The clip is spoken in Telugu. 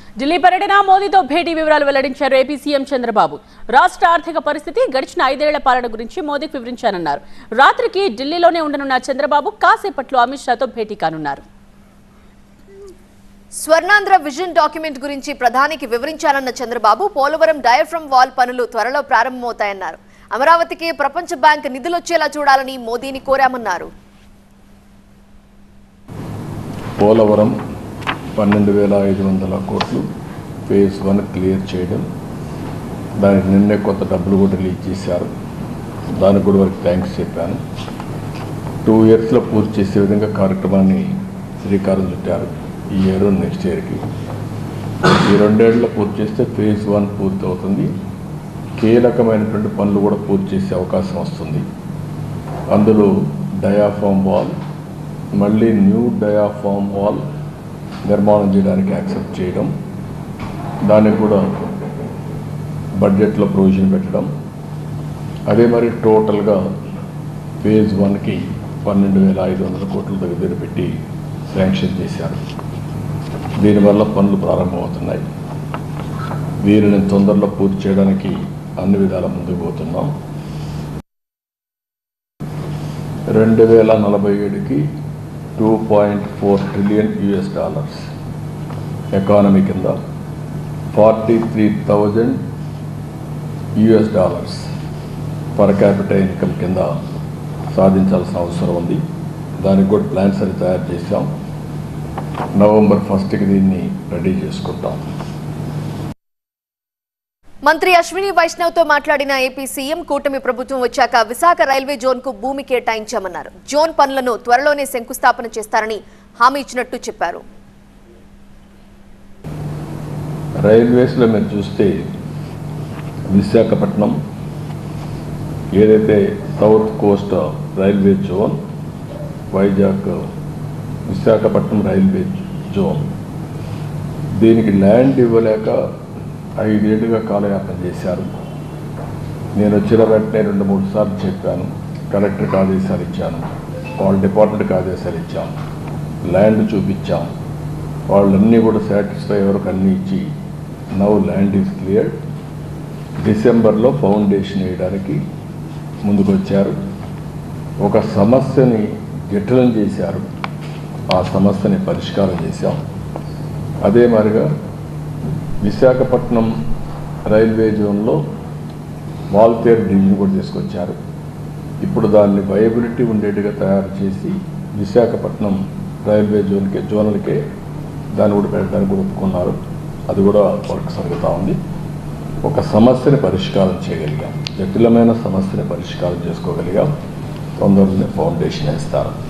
ఢిల్లీ పర్యటన మోదీతో భేటీ వివరాలు వెల్లడించారు ఏపీ సీఎం చంద్రబాబు రాష్ట్ర ఆర్థిక పరిస్థితి గడిచిన ఐదేళ్ల పాలన గురించి మోదీకి వివరించారన్నారు రాత్రికి ఢిల్లీలోనే ఉండనున్న చంద్రబాబు కాసేపట్లో అమిత్ షాతో భేటీ కానున్నారు స్వర్ణాంధ్ర విజన్ డాక్యుమెంట్ గురించి ప్రధానికి వివరించారన్న చంద్రబాబు పోలవరం డయాఫ్రమ్ వాల్ పనులు త్వరలో ప్రారంభమవుతాయన్నారు అమరావతికి ప్రపంచ బ్యాంక్ నిధులొచ్చేలా చూడాలని మోదీని కోరామన్నారు పోలవరం పన్నెండు వేల ఐదు వందల కోట్లు ఫేజ్ వన్ క్లియర్ చేయడం దానికి నిన్నే కొత్త డబ్బులు కూడా రిలీజ్ చేశారు దానికి కూడా వారికి థ్యాంక్స్ చెప్పాను టూ ఇయర్స్లో పూర్తి చేసే విధంగా కార్యక్రమాన్ని శ్రీకారం చుట్టారు ఈ ఇయర్ నెక్స్ట్ ఇయర్కి ఈ రెండేళ్లలో పూర్తి చేస్తే ఫేజ్ వన్ పూర్తి అవుతుంది కీలకమైనటువంటి పనులు కూడా పూర్తి చేసే అవకాశం వస్తుంది అందులో డయాఫామ్ వాల్ మళ్ళీ న్యూ డయాఫామ్ వాల్ నిర్మాణం చేయడానికి యాక్సెప్ట్ చేయడం దానికి కూడా బడ్జెట్లో ప్రొవిజన్ పెట్టడం అదే మరి టోటల్గా ఫేజ్ వన్కి పన్నెండు వేల ఐదు వందల కోట్ల దగ్గర పెట్టి శాంక్షన్ చేశారు దీనివల్ల పనులు ప్రారంభమవుతున్నాయి వీరిని తొందరలో పూర్తి చేయడానికి అన్ని విధాల ముందుకు పోతున్నాం రెండు వేల నలభై ఏడుకి two point four trillion US dollars economy కింద forty three thousand US dollars per capital income కింద సాధించాల్సిన అవసరం ఉంది దానికి కూడా ప్లాన్స్ అది తయారు చేశాం నవంబర్ ఫస్ట్కి దీన్ని రెడీ చేసుకుంటాం మంత్రి అశ్విని వైష్ణవ్ తో మాట్లాడిన ఏపీ సీఎం కూటమి ప్రభుత్వం వచ్చాక విశాఖ రైల్వే జోన్ కు భూమి కేటాయించామన్నారు జోన్ పనులను త్వరలోనే శంకుస్థాపన చేస్తారని హామీ ఇచ్చినట్టు చెప్పారు రైల్వేస్లో మీరు చూస్తే విశాఖపట్నం ఏదైతే south coast railway zone Vizag Visakhapatnam railway zone దీనికి ల్యాండ్ ఇవ్వలేక ఐదేళ్లుగా కాలయాపన చేశారు నేను వచ్చిన వెంటనే రెండు మూడు సార్లు చెప్పాను కలెక్టర్కి ఆదేశాలు ఇచ్చాను వాళ్ళ డిపార్ట్మెంట్కి ఆదేశాలు ఇచ్చాం ల్యాండ్ చూపించాం వాళ్ళన్నీ కూడా సాటిస్ఫై వరకు అన్నీ ఇచ్చి నవ్ ల్యాండ్ ఈజ్ క్లియర్ డిసెంబర్లో ఫౌండేషన్ వేయడానికి ముందుకొచ్చారు ఒక సమస్యని జటిలం చేశారు ఆ సమస్యని పరిష్కారం చేశాం అదే మాదిరిగా విశాఖపట్నం రైల్వే జోన్లో వాల్తేర్ డివిజన్ కూడా తీసుకొచ్చారు ఇప్పుడు దాన్ని వయబిలిటీ ఉండేట్టుగా తయారు చేసి విశాఖపట్నం రైల్వే జోన్కే జోన్లకే దాన్ని కూడా పెట్టడానికి కూడా ఒప్పుకున్నారు అది కూడా వర్క్ సాగుతూ ఉంది ఒక సమస్యని పరిష్కారం చేయగలిగాం జటిలమైన సమస్యని పరిష్కారం చేసుకోగలిగాం తొందరలోనే ఫౌండేషన్ వేస్తారు